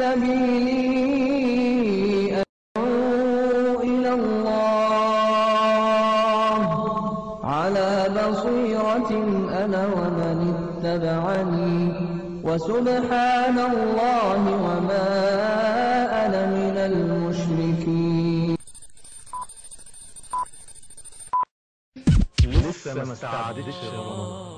سبيلي أدعو إلى الله على بصيرة أنا ومن اتبعني وسبحان الله وما أنا من المشركين لسه ما استعدتش رمضان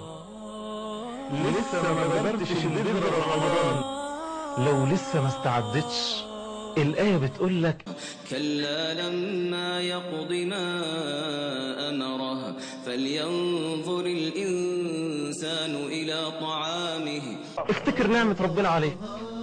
لسه ما بذرتش البذرة رمضان لو لسه ما استعدتش الآية بتقول لك كلا لما يقض ما أمره فلينظر الإنسان إلى طعامه افتكر نعمة ربنا عليك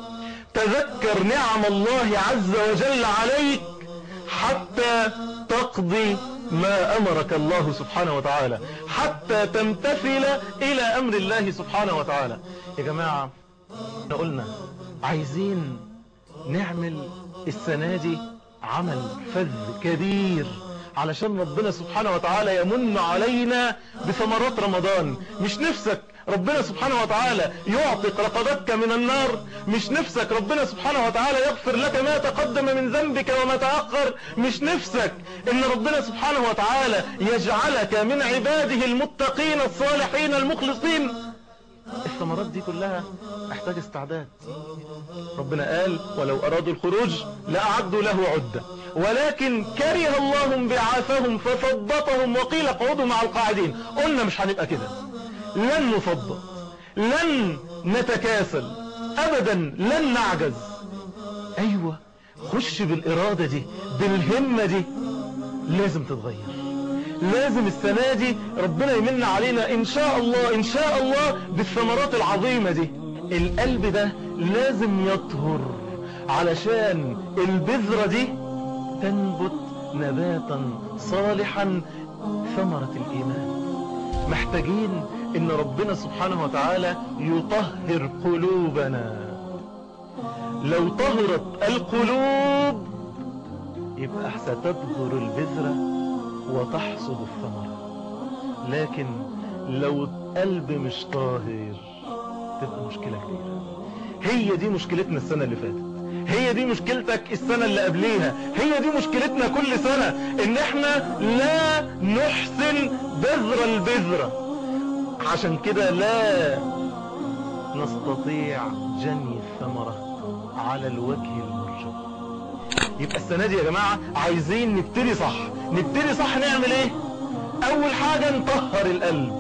تذكر نعم الله عز وجل عليك حتى تقضي ما أمرك الله سبحانه وتعالى حتى تمتثل إلى أمر الله سبحانه وتعالى يا جماعة احنا قلنا عايزين نعمل السنة دي عمل فذ كبير علشان ربنا سبحانه وتعالى يمن علينا بثمرات رمضان مش نفسك ربنا سبحانه وتعالى يعتق رقبتك من النار مش نفسك ربنا سبحانه وتعالى يغفر لك ما تقدم من ذنبك وما تأخر مش نفسك ان ربنا سبحانه وتعالى يجعلك من عباده المتقين الصالحين المخلصين الثمرات دي كلها احتاج استعداد ربنا قال ولو أرادوا الخروج لأعدوا له عدة ولكن كره الله انبعاثهم فثبطهم وقيل اقعدوا مع القاعدين قلنا مش هنبقى كده لن نثبط لن نتكاسل أبدا لن نعجز أيوة خش بالإرادة دي بالهمة دي لازم تتغير لازم السنة دي ربنا يمن علينا ان شاء الله ان شاء الله بالثمرات العظيمة دي القلب ده لازم يطهر علشان البذرة دي تنبت نباتا صالحا ثمرة الايمان محتاجين ان ربنا سبحانه وتعالى يطهر قلوبنا لو طهرت القلوب يبقى ستبذر البذره وتحصد الثمرة لكن لو القلب مش طاهر تبقى مشكلة كبيرة هي دي مشكلتنا السنة اللي فاتت هي دي مشكلتك السنة اللي قبليها هي دي مشكلتنا كل سنة ان احنا لا نحسن بذر البذرة عشان كده لا نستطيع جني الثمرة على الوجه المرجو يبقى السنة دي يا جماعة عايزين نبتدي صح نبتدي صح نعمل ايه اول حاجة نطهر القلب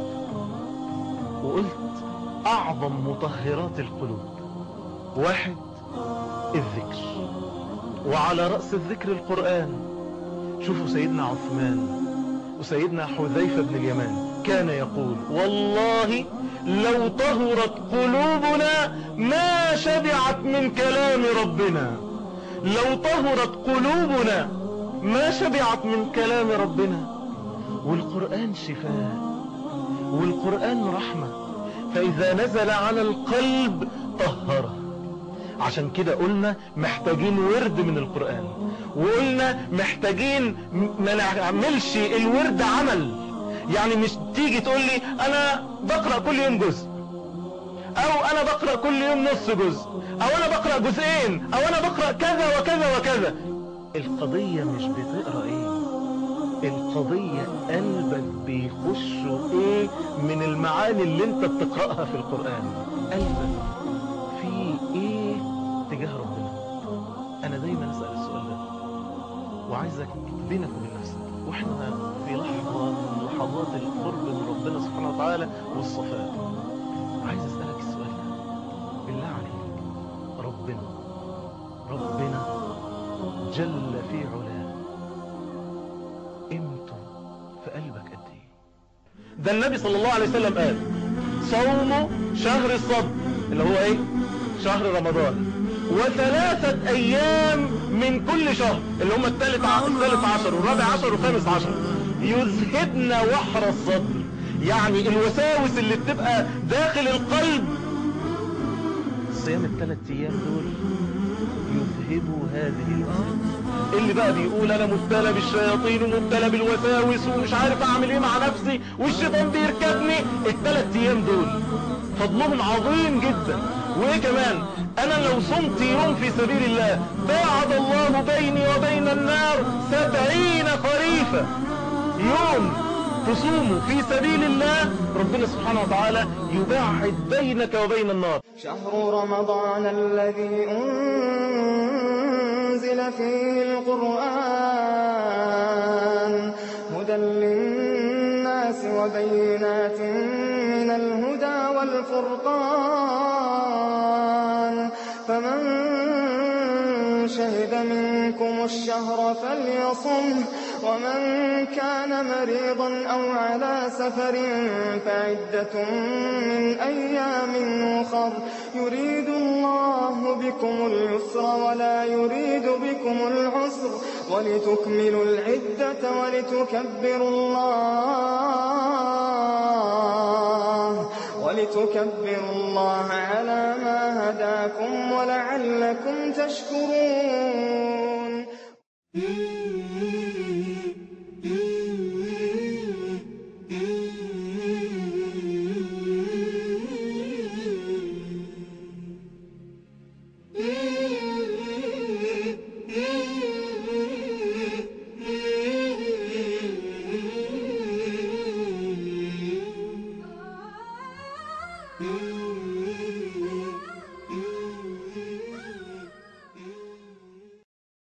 وقلت اعظم مطهرات القلوب واحد الذكر وعلى رأس الذكر القرآن شوفوا سيدنا عثمان وسيدنا حذيفة بن اليمان كان يقول والله لو طهرت قلوبنا ما شبعت من كلام ربنا لو طهرت قلوبنا ما شبعت من كلام ربنا والقرآن شفاء والقرآن رحمة فإذا نزل على القلب طهره عشان كده قلنا محتاجين ورد من القرآن وقلنا محتاجين ما نعملش الورد عمل يعني مش تيجي تقول لي انا بقرأ كل يوم جزء او انا بقرأ كل يوم نص جزء او انا بقرأ جزئين او انا بقرأ كذا وكذا وكذا القضية مش بتقرأ ايه القضية قلبك بيخشوا ايه من المعاني اللي انت بتقرأها في القرآن قلبك في ايه تجاه ربنا انا دايما اسأل السؤال ده وعايزك بينك وبين نفسك واحنا في لحظة من لحظات القرب من ربنا سبحانه وتعالى والصفاء عايز اسألك السؤال ده بالله عليك ربنا ربنا جل في علاه قيمته في قلبك قد ايه ده النبي صلى الله عليه وسلم قال صوم شهر الصبر اللي هو ايه شهر رمضان وثلاثة ايام من كل شهر اللي هم الثالث الثالث عشر والرابع عشر والخامس عشر يذهبن وحر الصدر يعني الوساوس اللي بتبقى داخل القلب صيام الثلاث ايام دول يذهبوا هذه الوساوس اللي بقى بيقول انا مبتلى بالشياطين ومبتلى بالوساوس ومش عارف اعمل ايه مع نفسي والشيطان بيركبني الثلاث ايام دول فضلهم عظيم جدا وايه كمان انا لو صمت يوم في سبيل الله باعد الله بيني وبين النار سبعين خريفة يوم تصوموا في سبيل الله ربنا سبحانه وتعالى يباعد بينك وبين النار شهر رمضان الذي أنزل فيه القرآن هدى للناس وبينات من الهدى والفرقان فمن شهد منكم الشهر فليصم ومن كان مريضا أو على سفر فعدة من أيام أخر يريد الله بكم اليسر ولا يريد بكم العسر ولتكملوا العدة ولتكبروا الله ولتكبروا الله على ما هداكم ولعلكم تشكرون